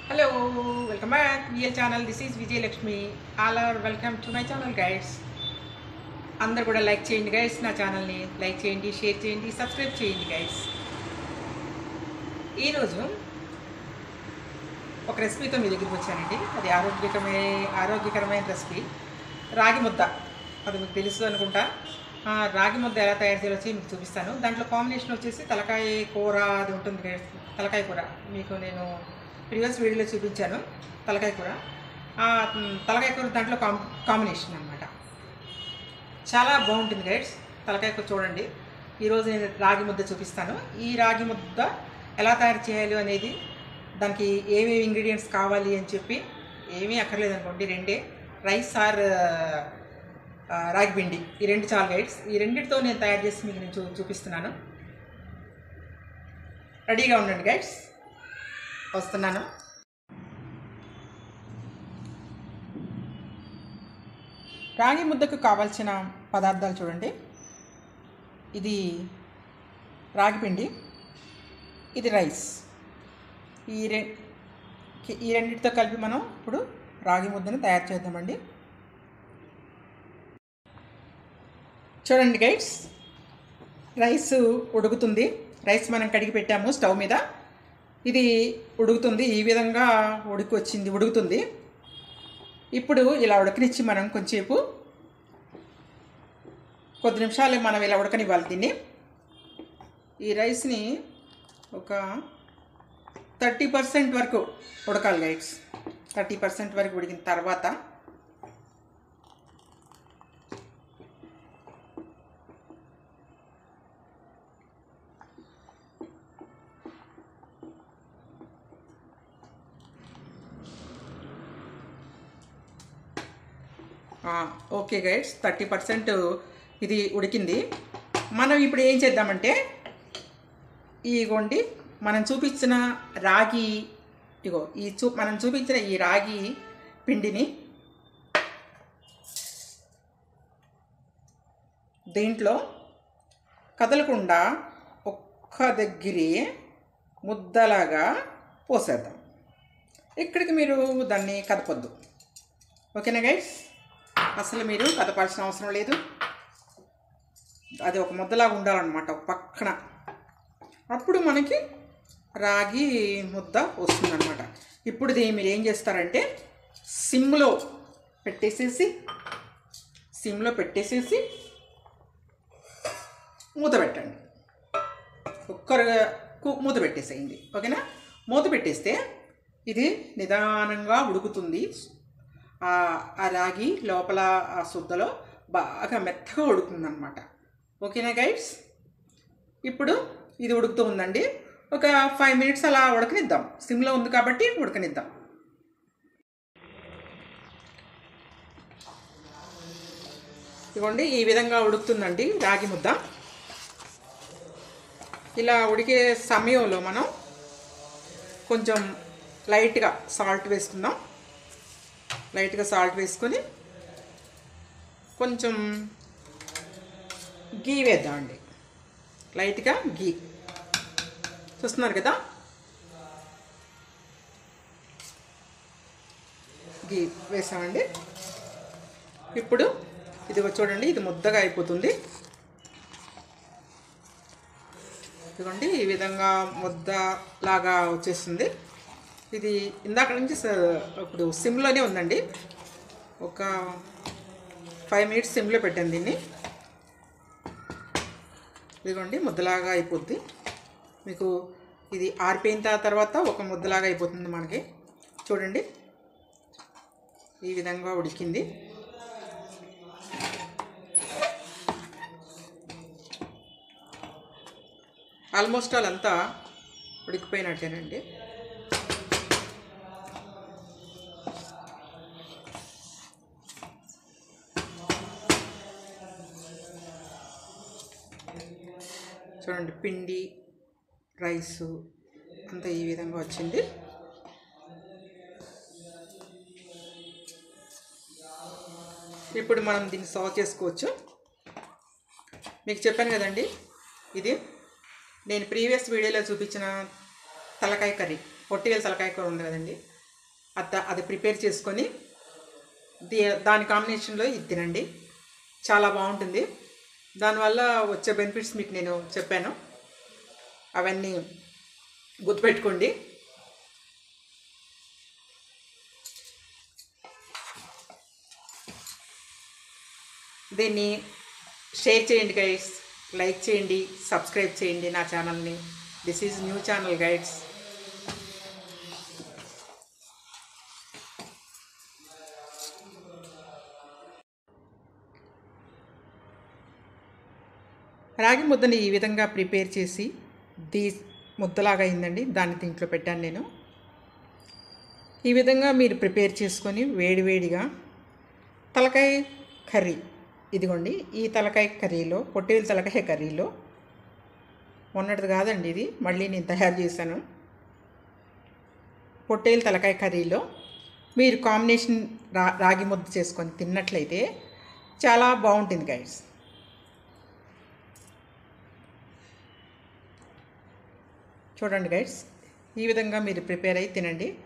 hello welcome back VL channel this is Vijayalakshmi all are welcome to my channel guides అందరు కూడా like చేయండి guides నా ఛానల్ని like చేయండి షేర్ చేయండి సబ్స్క్రైబ్ చేయండి గైడ్స్ ఈరోజు ఒక రెసిపీతో మీ దగ్గరికి వచ్చానండి అది ఆరోగ్యకరమైన ఆరోగ్యకరమైన రెసిపీ రాగి ముద్ద అది మీకు తెలుసు అనుకుంటా ఆ, రాగి ముద్ద ఎలా తయారు చేయాలో వచ్చి మీకు చూపిస్తాను దాంట్లో కాంబినేషన్ వచ్చేసి తలకాయ కూర అది ఉంటుంది కదా, తలకాయ కూర మీకు నేను ప్రీవియస్ వీడియోలో చూపించాను తలకాయ కూర ఆ, మ్, తలకాయ కూర దాంట్లో కాం కాంబినేషన్ అనమాట చాలా బాగుంటుంది గైడ్స్ తలకాయ కూర చూడండి ఈరోజు నేను రాగి ముద్ద చూపిస్తాను ఈ రాగి ముద్ద ఎలా తయారు చేయాలి అనేది దానికి ఏమేమి ఇంగ్రీడియంట్స్ కావాలి అని చెప్పి ఏమీ అక్కర్లేదు అనుకోండి రెండే రైస్ ఆర్ ఆ, రాగి పిండి ఈ రెండు చాలు గైడ్స్ ఈ రెండింటితో నేను తయారు చేసి మీకు నేను చూ చూపిస్తున్నాను రెడీగా ఉండండి గైడ్స్ వస్తున్నాను రాగి ముద్దకు కావాల్సిన పదార్థాలు చూడండి ఇది రాగి పిండి ఇది రైస్ ఈ రె ఈ రెండింటితో కలిపి మనం ఇప్పుడు రాగి ముద్దను తయారు చేద్దామండి చూడండి గైడ్స్ రైస్ ఉడుకుతుంది రైస్ మనం కడిగి పెట్టాము స్టవ్ మీద ఇది ఉడుకుతుంది ఈ విధంగా ఉడికి వచ్చింది ఉడుకుతుంది ఇప్పుడు ఇలా ఉడకనిచ్చి మనం కొంచెంసేపు కొద్ది నిమిషాలు మనం ఇలా ఉడకనివ్వాలి దీన్ని ఈ రైస్ని ఒక థర్టీ పర్సెంట్ వరకు ఉడకాలి గైడ్స్ థర్టీ పర్సెంట్ వరకు ఉడికిన తర్వాత ఓకే గైడ్స్ థర్టీ పర్సెంట్ ఇది ఉడికింది మనం ఇప్పుడు ఏం చేద్దామంటే ఇగోండి మనం చూపించిన రాగి ఇగో ఈ చూ మనం చూపించిన ఈ రాగి పిండిని దీంట్లో కదలకుండా ఒక్క దగ్గరే ముద్దలాగా పోసేద్దాం ఇక్కడికి మీరు దాన్ని కదపొద్దు ఓకేనా గైడ్స్ అసలు మీరు కదపాల్సిన అవసరం లేదు అది ఒక ముద్దలాగా ఉండాలన్నమాట ఒక పక్కన అప్పుడు మనకి రాగి ముద్ద వస్తుందన్నమాట ఇప్పుడు ఇది మీరు ఏం చేస్తారంటే సిమ్లో పెట్టేసేసి సిమ్లో పెట్టేసేసి మూత పెట్టండి కుక్కర్ కు- మూత పెట్టేసేయండి ఓకేనా మూత పెట్టేస్తే ఇది నిదానంగా ఉడుకుతుంది ఆ ఆ రాగి లోపల ఆ శుద్ధలో బాగా మెత్తగా ఉడుకుతుంది అనమాట ఓకేనా గైడ్స్ ఇప్పుడు ఇది ఉడుకుతూ ఉందండి ఒక ఫైవ్ మినిట్స్ అలా ఉడకనిద్దాం సిమ్లో ఉంది కాబట్టి ఉడకనిద్దాం ఇదిగోండి ఈ విధంగా ఉడుకుతుందండి రాగి ముద్ద ఇలా ఉడికే సమయంలో మనం కొంచెం లైట్గా సాల్ట్ వేసుకుందాం లైట్గా సాల్ట్ వేసుకొని కొంచెం గీ వేద్దామండి లైట్గా గీ చూస్తున్నారు కదా గీ వేసామండి ఇప్పుడు ఇది చూడండి ఇది ముద్దగా అయిపోతుంది ఇదిగోండి ఈ విధంగా ముద్ద లాగా వచ్చేస్తుంది ఇది ఇందాక నుంచి స- ఇప్పుడు సిమ్లోనే ఉందండి ఒక ఫైవ్ మినిట్స్ సిమ్లో పెట్టాను దీన్ని ఇదిగోండి ముద్దలాగా అయిపోద్ది మీకు ఇది ఆరిపోయిన తా- తర్వాత ఒక ముద్దలాగా అయిపోతుంది మనకి చూడండి ఈ విధంగా ఉడికింది ఆల్మోస్ట్ ఆల్ అంతా ఉడికిపోయినట్టేనండి చూడండి పిండి రైసు అంతా ఈ విధంగా వచ్చింది ఇప్పుడు మనం దీన్ని సర్వ్ చేసుకోవచ్చు మీకు చెప్పాను కదండి ఇది నేను ప్రీవియస్ వీడియోలో చూపించిన తలకాయ కర్రీ పొట్టివేల తలకాయ కూర ఉంది కదండి అత అది ప్రిపేర్ చేసుకొని ది దాని కాంబినేషన్లో ఇది తినండి చాలా బాగుంటుంది దానివల్ల వచ్చే బెనిఫిట్స్ మీకు నేను చెప్పాను అవన్నీ గుర్తుపెట్టుకోండి దీన్ని షేర్ చేయండి గైడ్స్ లైక్ చేయండి సబ్స్క్రైబ్ చేయండి నా ఛానల్ని this is new channel guides రాగి ముద్దని ఈ విధంగా ప్రిపేర్ చేసి దీ ముద్దలాగా అయిందండి దాన్ని దీంట్లో పెట్టాను నేను ఈ విధంగా మీరు ప్రిపేర్ చేసుకొని వేడివేడిగా తలకాయ కర్రీ ఇదిగోండి ఈ తలకాయ కర్రీలో పొట్టేలు తలకాయ కర్రీలో మొన్నటిది కాదండి ఇది మళ్ళీ నేను తయారు చేశాను పొట్టేలు తలకాయ కర్రీలో మీరు కాంబినేషన్ రా రాగి ముద్ద చేసుకొని తిన్నట్లయితే చాలా బాగుంటుంది గైడ్స్ చూడండి గైడ్స్ ఈ విధంగా మీరు ప్రిపేర్ అయ్యి తినండి